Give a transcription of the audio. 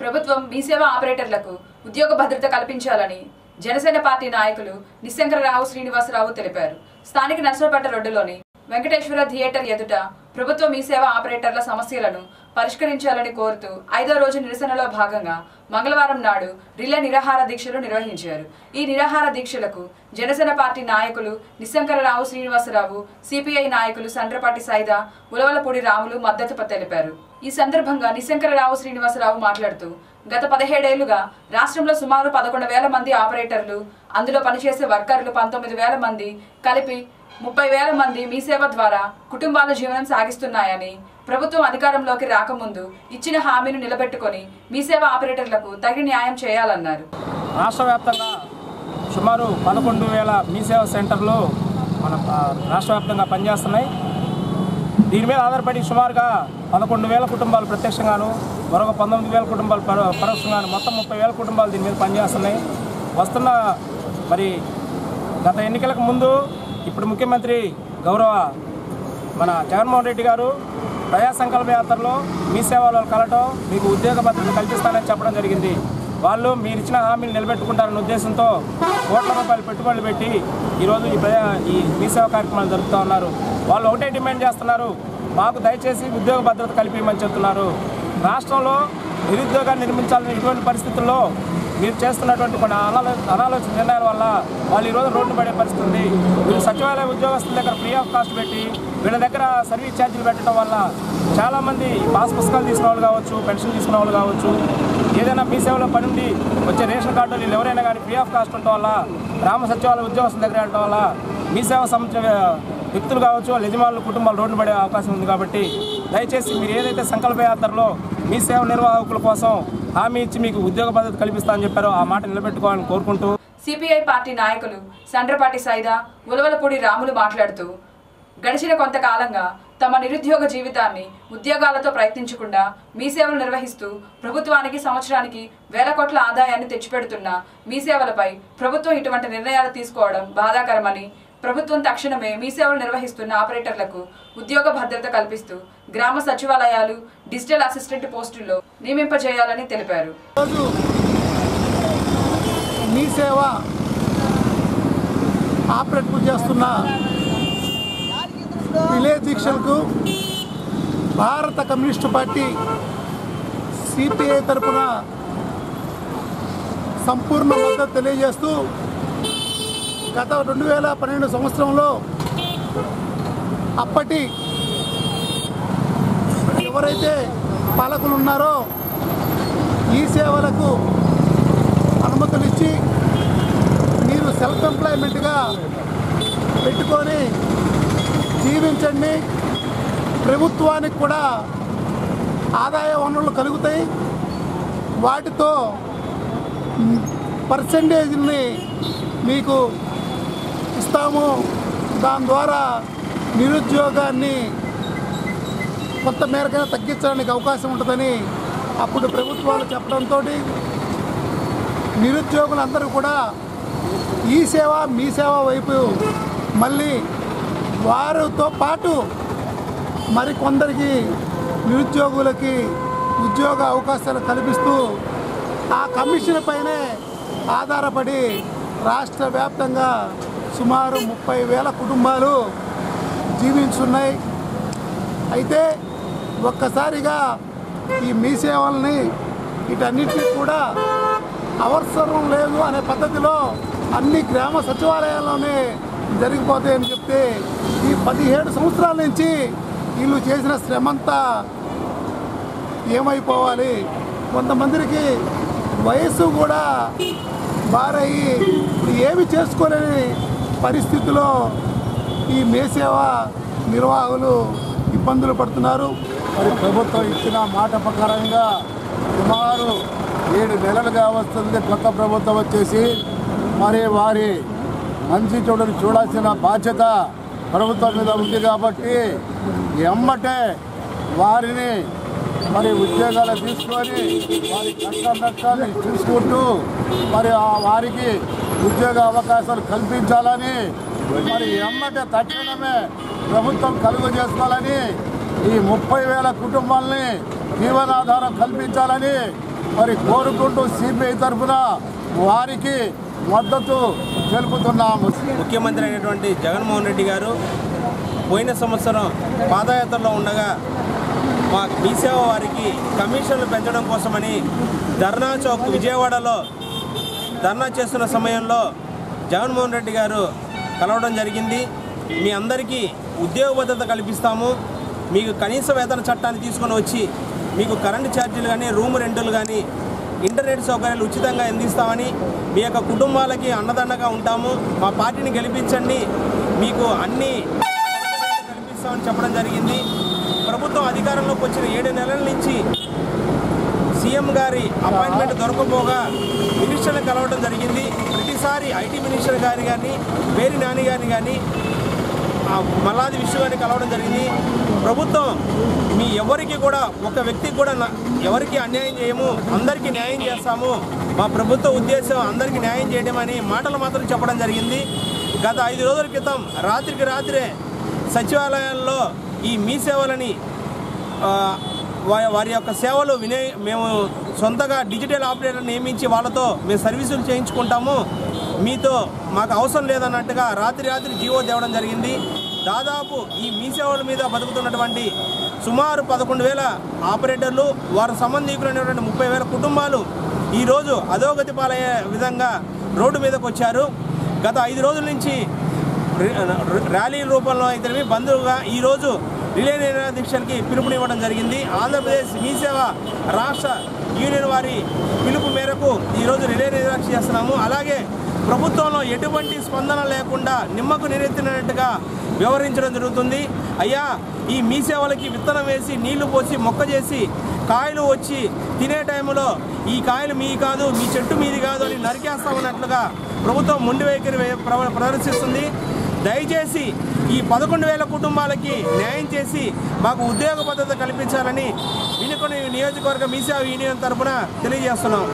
ప్రభుత్వం మీ సేవా ఆపరేటర్లకు ఉద్యోగ భద్రత కల్పించాలని జనసేన పార్టీ నాయకులు నిశంకరరావు శ్రీనివాసరావు తెలిపారు స్థానిక నర్సరపేట రోడ్డులోని వెంకటేశ్వర థియేటర్ ఎదుట ప్రభుత్వ మీ సేవా ఆపరేటర్ల సమస్యలను పరిష్కరించాలని కోరుతూ ఐదో రోజు నిరసనలో భాగంగా మంగళవారం నాడు రిలే నిరాహార దీక్షలు నిర్వహించారు ఈ నిరాహార దీక్షలకు జనసేన పార్టీ నాయకులు నిశంకరరావు శ్రీనివాసరావు సిపిఐ నాయకులు సండ్రపాటి సైదా ఉలవలపూడి రాములు మద్దతు తెలిపారు ఈ సందర్భంగా నిశంకరరావు శ్రీనివాసరావు మాట్లాడుతూ గత పదిహేడేళ్లుగా రాష్ట్రంలో సుమారు పదకొండు వేల మంది ఆపరేటర్లు అందులో పనిచేసే వర్కర్లు పంతొమ్మిది వేల మంది కలిపి ముప్పై వేల మంది మీ సేవ ద్వారా కుటుంబాల జీవనం సాగిస్తున్నాయని ప్రభుత్వం అధికారంలోకి రాకముందు ఇచ్చిన హామీని నిలబెట్టుకొని మీ సేవ ఆపరేటర్లకు తగిన న్యాయం చేయాలన్నారు రాష్ట్ర వ్యాప్తంగా సుమారు పదకొండు వేల మీ సేవా సెంటర్లు మన ఆ, రాష్ట్ర వ్యాప్తంగా పనిచేస్తున్నాయి దీని మీద ఆధారపడి సుమారుగా పదకొండు వేల కుటుంబాలు ప్రత్యక్షంగాను మరొక పంతొమ్మిది వేల కుటుంబాలు పరో పరోక్షంగాను మొత్తం ముప్పై వేల కుటుంబాలు దీని మీద పనిచేస్తున్నాయి వస్తున్న మరి గత ఎన్నికలకు ముందు ఇప్పుడు ముఖ్యమంత్రి గౌరవ మన జగన్మోహన్ రెడ్డి గారు ప్రజా సంకల్ప యాత్రలో మీ సేవలో కలటం మీకు ఉద్యోగ భద్రత కల్పిస్తానని చెప్పడం జరిగింది వాళ్ళు మీరు ఇచ్చిన హామీని నిలబెట్టుకుంటారన్న ఉద్దేశంతో కోట్ల రూపాయలు పెట్టుబడులు పెట్టి ఈరోజు ఈ ప్రజా ఈ మీ సేవ కార్యక్రమాలు జరుపుతూ ఉన్నారు వాళ్ళు ఒకటే డిమాండ్ చేస్తున్నారు మాకు దయచేసి ఉద్యోగ భద్రత కల్పించమని చెప్తున్నారు రాష్ట్రంలో నిరుద్యోగాన్ని నిర్మించాలని ఇటువంటి పరిస్థితుల్లో మీరు చేస్తున్నటువంటి కొన్ని అనాలో అనాలోచిత నిర్ణయాల వల్ల వాళ్ళు ఈరోజు రోడ్డు పడే పరిస్థితి ఉంది వీళ్ళు సచివాలయ ఉద్యోగస్తుల దగ్గర ఫ్రీ ఆఫ్ కాస్ట్ పెట్టి వీళ్ళ దగ్గర సర్వీస్ ఛార్జీలు పెట్టడం వల్ల చాలామంది పాస్ పుస్తకాలు తీసుకున్న వాళ్ళు కావచ్చు పెన్షన్ తీసుకున్న వాళ్ళు కావచ్చు ఏదైనా మీ సేవలో పని ఉండి వచ్చే రేషన్ కార్డు వీళ్ళు ఎవరైనా కానీ ఫ్రీ ఆఫ్ కాస్ట్ ఉండటం వల్ల గ్రామ సచివాలయ ఉద్యోగస్తుల దగ్గర వెళ్ళడం వల్ల మీ సేవ సంబంధించిన వ్యక్తులు కావచ్చు వాళ్ళ యజమానులు కుటుంబాలు రోడ్డు పడే అవకాశం ఉంది కాబట్టి దయచేసి మీరు ఏదైతే సంకల్ప యాత్రలో మీ సేవ నిర్వాహకుల కోసం హామీ ఇచ్చి మీకు ఉద్యోగ భద్రత కల్పిస్తా అని చెప్పారో ఆ మాట నిలబెట్టుకోవాలని కోరుకుంటూ సిపిఐ పార్టీ నాయకులు సండ్రపాటి సైదా ఉలవలపూడి రాములు మాట్లాడుతూ గడిచిన కొంతకాలంగా తమ నిరుద్యోగ జీవితాన్ని ఉద్యోగాలతో ప్రయత్నించకుండా మీ సేవలు నిర్వహిస్తూ ప్రభుత్వానికి సంవత్సరానికి వేల కోట్ల ఆదాయాన్ని తెచ్చిపెడుతున్న మీ సేవలపై ప్రభుత్వం ఇటువంటి నిర్ణయాలు తీసుకోవడం బాధాకరమని ప్రభుత్వం తక్షణమే మీ సేవలు నిర్వహిస్తున్న ఆపరేటర్లకు ఉద్యోగ భద్రత కల్పిస్తూ గ్రామ సచివాలయాలు డిజిటల్ అసిస్టెంట్ పోస్టుల్లో నియమింపజేయాలని తెలిపారు రోజు మీ సేవ ఆపరేట్ చేస్తున్న రిలే దీక్షలకు భారత కమ్యూనిస్టు పార్టీ సిపిఐ తరపున సంపూర్ణ మద్దతు తెలియజేస్తూ గత రెండు వేల పన్నెండు సంవత్సరంలో అప్పటి ఎవరైతే పాలకులు ఉన్నారో ఈ సేవలకు అనుమతులు ఇచ్చి మీరు సెల్ఫ్ ఎంప్లాయ్మెంట్గా పెట్టుకొని జీవించండి ప్రభుత్వానికి కూడా ఆదాయ వనరులు కలుగుతాయి వాటితో పర్సంటేజ్ని మీకు ఇస్తాము దాని ద్వారా నిరుద్యోగాన్ని కొంత మేరకైనా తగ్గించడానికి అవకాశం ఉంటుందని అప్పుడు ప్రభుత్వాలు చెప్పడంతో నిరుద్యోగులందరూ కూడా ఈ సేవ మీ సేవ వైపు మళ్ళీ వారితో పాటు మరికొందరికి నిరుద్యోగులకి ఉద్యోగ అవకాశాలు కల్పిస్తూ ఆ కమిషన్ పైనే ఆధారపడి రాష్ట్ర వ్యాప్తంగా సుమారు ముప్పై వేల కుటుంబాలు జీవించున్నాయి అయితే ఒక్కసారిగా ఈ మీ సేవల్ని వీటన్నిటికీ కూడా అవసరం లేదు అనే పద్ధతిలో అన్ని గ్రామ సచివాలయాల్లోనే జరిగిపోతాయని చెప్తే ఈ పదిహేడు సంవత్సరాల నుంచి వీళ్ళు చేసిన శ్రమంతా ఏమైపోవాలి కొంతమందికి వయస్సు కూడా బారయ్యి ఇప్పుడు ఏమి చేసుకోలేని పరిస్థితిలో ఈ మేసేవ నిర్వాహకులు ఇబ్బందులు పడుతున్నారు మరి ప్రభుత్వం ఇచ్చిన మాట ప్రకారంగా సుమారు ఏడు నెలలుగా వస్తుంది కొత్త ప్రభుత్వం వచ్చేసి మరి వారి మంచి చెడుని చూడాల్సిన బాధ్యత ప్రభుత్వం మీద ఉంది కాబట్టి ఎమ్మటే వారిని మరి ఉద్యోగాలు తీసుకొని వారి కష్ట నష్టాన్ని చూసుకుంటూ మరి ఆ వారికి ఉద్యోగ అవకాశాలు కల్పించాలని మరి ఎమ్మటే తక్షణమే ప్రభుత్వం కలుగు చేసుకోవాలని ఈ ముప్పై వేల కుటుంబాలని జీవనాధారం కల్పించాలని మరి కోరుకుంటూ సిపిఐ తరఫున వారికి మద్దతు తెలుపుతున్నాము ముఖ్యమంత్రి అయినటువంటి జగన్మోహన్ రెడ్డి గారు పోయిన సంవత్సరం పాదయాత్రలో ఉండగా మా మీసేవ వారికి కమిషన్లు పెంచడం కోసమని ధర్నా చౌక్ విజయవాడలో ధర్నా చేస్తున్న సమయంలో జగన్మోహన్ రెడ్డి గారు కలవడం జరిగింది మీ అందరికీ ఉద్యోగ భద్రత కల్పిస్తాము మీకు కనీస వేతన చట్టాన్ని తీసుకొని వచ్చి మీకు కరెంటు ఛార్జీలు కానీ రూమ్ రెంటులు కానీ ఇంటర్నెట్ సౌకర్యాలు ఉచితంగా అందిస్తామని మీ యొక్క కుటుంబాలకి అన్నదండగా ఉంటాము మా పార్టీని గెలిపించండి మీకు అన్ని కల్పిస్తామని చెప్పడం జరిగింది ప్రభుత్వం అధికారంలోకి వచ్చిన ఏడు నెలల నుంచి సీఎం గారి అపాయింట్మెంట్ దొరకపోగా మినిస్టర్ని కలవడం జరిగింది ప్రతిసారి ఐటీ మినిస్టర్ గారి కానీ వేరి నాని గారిని కానీ ఆ మల్లాది విష్ణు గారిని కలవడం జరిగింది ప్రభుత్వం మీ ఎవరికి కూడా ఒక వ్యక్తికి కూడా నా- ఎవరికి అన్యాయం చేయము అందరికీ న్యాయం చేస్తాము మా ప్రభుత్వ ఉద్దేశం అందరికీ న్యాయం చేయడం అని మాటలు మాత్రం చెప్పడం జరిగింది గత ఐదు రోజుల క్రితం రాత్రికి రాత్రే సచివాలయాల్లో ఈ మీ సేవలని ఆ, వా- వారి యొక్క సేవలు వినే మేము సొంతగా డిజిటల్ ఆపరేటర్ నియమించి వాళ్ళతో మేము సర్వీసులు చేయించుకుంటాము మీతో మాకు అవసరం లేదన్నట్టుగా రాత్రి రాత్రి జీవో తేవడం జరిగింది దాదాపు ఈ మీ సేవల మీద బతుకుతున్నటువంటి సుమారు పదకొండు వేల ఆపరేటర్లు వారి సంబంధికులైనటువంటి ముప్పై వేల కుటుంబాలు ఈరోజు అధోగతి పాలయ్యే విధంగా రోడ్డు మీదకి వచ్చారు గత ఐదు రోజుల నుంచి ర- ర్యాలీ రూపంలో అయితే బంధువుగా ఈరోజు రిలే నిరాదీక్షలకి పిలుపునివ్వడం జరిగింది ఆంధ్రప్రదేశ్ మీ సేవ రాష్ట్ర యూనియన్ వారి పిలుపు మేరకు ఈరోజు రిలే నిరాక్ష చేస్తున్నాము అలాగే ప్రభుత్వంలో ఎటువంటి స్పందన లేకుండా నిమ్మకు నీరెత్తినట్టుగా వ్యవహరించడం జరుగుతుంది అయ్యా ఈ మీ సేవలకి విత్తనం వేసి నీళ్లు పోసి మొక్క చేసి కాయలు వచ్చి తినే టైంలో ఈ కాయలు మీ కాదు మీ చెట్టు మీది కాదు అని నరికేస్తామన్నట్లుగా ప్రభుత్వం మొండి వైఖరి వే- ప్ర- ప్రదర్శిస్తుంది దయచేసి ఈ పదకొండు వేల కుటుంబాలకి న్యాయం చేసి మాకు ఉద్యోగ భద్రత కల్పించాలని వినుకొని నియోజకవర్గ మీసేవ యూనియన్ తరపున తెలియజేస్తున్నాం